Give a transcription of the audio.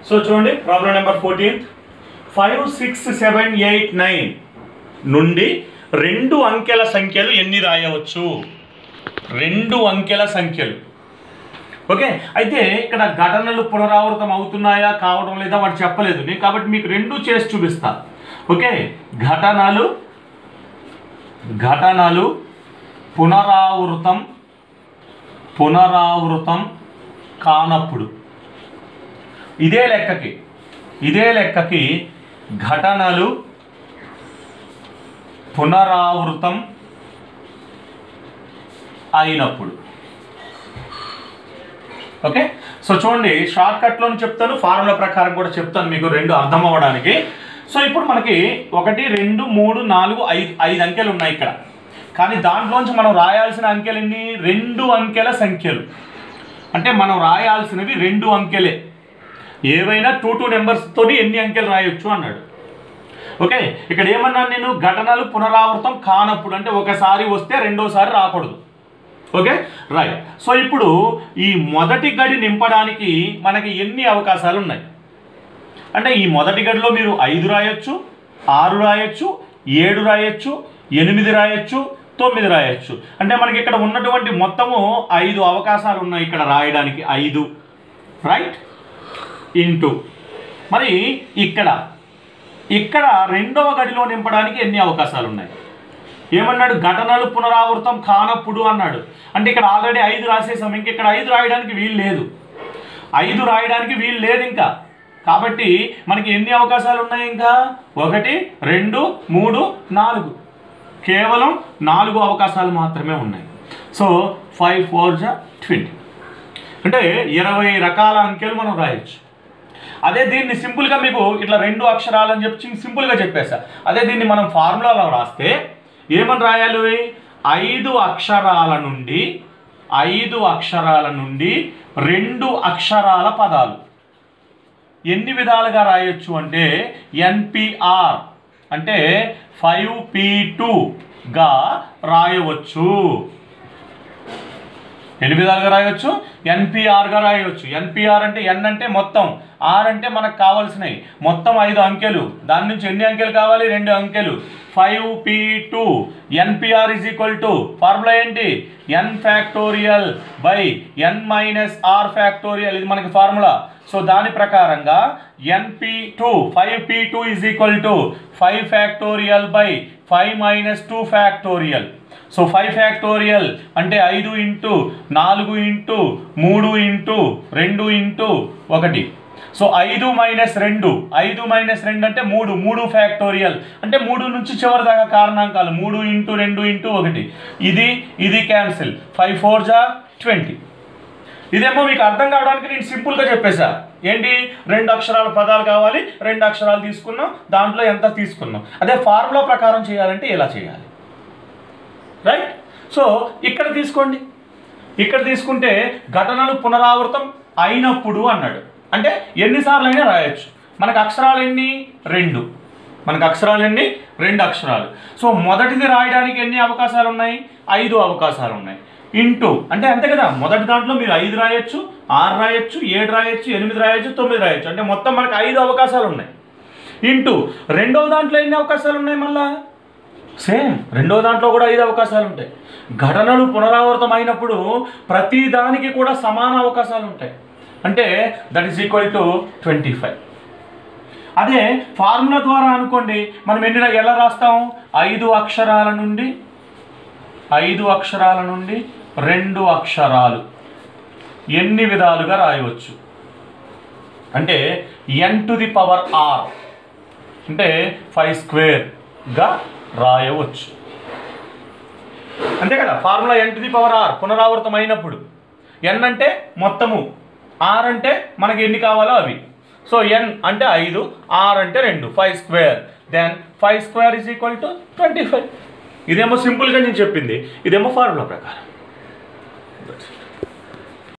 so చూడండి problem number fourteen five six seven eight nine నుండి రెండు అంకెల సంఖ్యలు ఎన్ని రాయవచ్చు రెండు అంకెల సంఖ్యలు ఓకే అయితే ఇక్కడ ఘటనలు పునరావృతం అవుతున్నాయా కావడం లేదా వాడు చెప్పలేదు నేను కాబట్టి మీకు రెండు చేసి చూపిస్తా ఓకే ఘటనలు ఘటనలు పునరావృతం పునరావృతం కానప్పుడు ఇదే లెక్కకి ఇదే లెక్కకి ఘటనలు పునరావృతం అయినప్పుడు ఓకే సో చూడండి షార్ట్ కట్లో చెప్తాను ఫార్ములా ప్రకారం కూడా చెప్తాను మీకు రెండు అర్థం అవ్వడానికి సో ఇప్పుడు మనకి ఒకటి రెండు మూడు నాలుగు ఐదు ఐదు అంకెలు ఉన్నాయి ఇక్కడ కానీ దాంట్లోంచి మనం రాయాల్సిన అంకెలు ఎన్ని రెండు అంకెల సంఖ్యలు అంటే మనం రాయాల్సినవి రెండు అంకెలే ఏవైనా టూ టూ నెంబర్స్తో ఎన్ని అంకెలు రాయొచ్చు అన్నాడు ఓకే ఇక్కడ ఏమన్నాను నేను ఘటనలు పునరావృతం కానప్పుడు అంటే ఒకసారి వస్తే రెండోసారి రాకూడదు ఓకే రైట్ సో ఇప్పుడు ఈ మొదటి గడి నింపడానికి మనకి ఎన్ని అవకాశాలు ఉన్నాయి అంటే ఈ మొదటి గడిలో మీరు ఐదు రాయొచ్చు ఆరు రాయొచ్చు ఏడు రాయొచ్చు ఎనిమిది రాయొచ్చు తొమ్మిది రాయొచ్చు అంటే మనకి ఇక్కడ ఉన్నటువంటి మొత్తము ఐదు అవకాశాలు ఉన్నాయి ఇక్కడ రాయడానికి ఐదు రైట్ ఇంటూ మరి ఇక్కడ ఇక్కడ రెండవ గడిలో నింపడానికి ఎన్ని అవకాశాలు ఉన్నాయి ఏమన్నాడు ఘటనలు పునరావృతం కానప్పుడు అన్నాడు అంటే ఇక్కడ ఆల్రెడీ ఐదు రాసేసాం ఇంక ఇక్కడ ఐదు రాయడానికి వీలు లేదు ఐదు రాయడానికి వీలు లేదు ఇంకా కాబట్టి మనకి ఎన్ని అవకాశాలు ఉన్నాయి ఇంకా ఒకటి రెండు మూడు నాలుగు కేవలం నాలుగు అవకాశాలు మాత్రమే ఉన్నాయి సో ఫైవ్ ఫోర్ జా ట్వంటీ అంటే ఇరవై రకాల అంకెలు మనం రాయొచ్చు అదే దీన్ని సింపుల్గా మీకు ఇట్లా రెండు అక్షరాలు అని చెప్పి సింపుల్గా చెప్పేసా అదే దీన్ని మనం ఫార్ములాలో రాస్తే ఏమని రాయాలి ఐదు అక్షరాల నుండి ఐదు అక్షరాల నుండి రెండు అక్షరాల పదాలు ఎన్ని విధాలుగా రాయొచ్చు అంటే ఎన్పిఆర్ అంటే ఫైవ్ పీ టూగా రాయవచ్చు ఎన్ని విధాలుగా రాయవచ్చు ఎన్పిఆర్గా రాయవచ్చు ఎన్పిఆర్ అంటే ఎన్ అంటే మొత్తం ఆర్ అంటే మనకు కావాల్సినవి మొత్తం ఐదు అంకెలు దాని నుంచి ఎన్ని అంకెలు కావాలి రెండు అంకెలు five P two N P R is equal to formula ఏంటి N factorial by N minus R factorial ఇది మనకి ఫార్ములా సో దాని ప్రకారంగా N P two five P two is equal to five factorial by five minus two factorial so five factorial అంటే ఐదు into నాలుగు into మూడు into రెండు ఇంటూ ఒకటి సో ఐదు మైనస్ రెండు ఐదు మైనస్ రెండు అంటే మూడు మూడు ఫ్యాక్టోరియల్ అంటే మూడు నుంచి చివరి దాకా కారణాంకాలు మూడు ఇంటూ రెండు ఇంటూ ఒకటి ఇది ఇది క్యాన్సిల్ ఫైవ్ ఫోర్ జా ట్వంటీ ఇదేమో మీకు అర్థం కావడానికి నేను సింపుల్గా చెప్పేశా ఏంటి రెండు అక్షరాల పదాలు కావాలి రెండు అక్షరాలు తీసుకున్నాం దాంట్లో ఎంత తీసుకున్నాం అదే ఫార్ములా ప్రకారం చేయాలంటే ఎలా చేయాలి రైట్ సో ఇక్కడ తీసుకోండి ఇక్కడ తీసుకుంటే ఘటనలు పునరావృతం అయినప్పుడు అన్నాడు అంటే ఎన్నిసార్లు అయినా రాయొచ్చు మనకు అక్షరాలు ఎన్ని రెండు మనకు అక్షరాలు ఎన్ని రెండు అక్షరాలు సో మొదటిది రాయడానికి ఎన్ని అవకాశాలు ఉన్నాయి ఐదు అవకాశాలు ఉన్నాయి ఇంటూ అంటే అంతే కదా మొదటి దాంట్లో మీరు ఐదు రాయొచ్చు ఆరు రాయొచ్చు ఏడు రాయొచ్చు ఎనిమిది రాయొచ్చు తొమ్మిది రాయొచ్చు అంటే మొత్తం మనకు ఐదు అవకాశాలు ఉన్నాయి ఇంటూ రెండవ దాంట్లో ఎన్ని అవకాశాలు ఉన్నాయి మళ్ళా సేమ్ రెండో దాంట్లో కూడా ఐదు అవకాశాలు ఉంటాయి ఘటనలు పునరావృతం అయినప్పుడు ప్రతి దానికి కూడా సమాన అవకాశాలు ఉంటాయి అంటే that is equal to twenty five అదే ఫార్ములా ద్వారా అనుకోండి మనం ఎన్ని ఎలా రాస్తాం ఐదు అక్షరాల నుండి ఐదు అక్షరాల నుండి రెండు అక్షరాలు ఎన్ని విధాలుగా రాయవచ్చు అంటే N to the power R అంటే ఫైవ్ స్క్వేర్గా రాయవచ్చు అంతే కదా formula N to the power R పునరావృతం అయినప్పుడు ఎన్ అంటే మొత్తము ఆర్ అంటే మనకి ఎన్ని కావాలో అవి సో ఎన్ అంటే ఐదు ఆర్ అంటే రెండు five square then five square is equal to twenty five ఇదేమో సింపుల్గా నేను చెప్పింది ఇదేమో ఫార్ములా ప్రకారం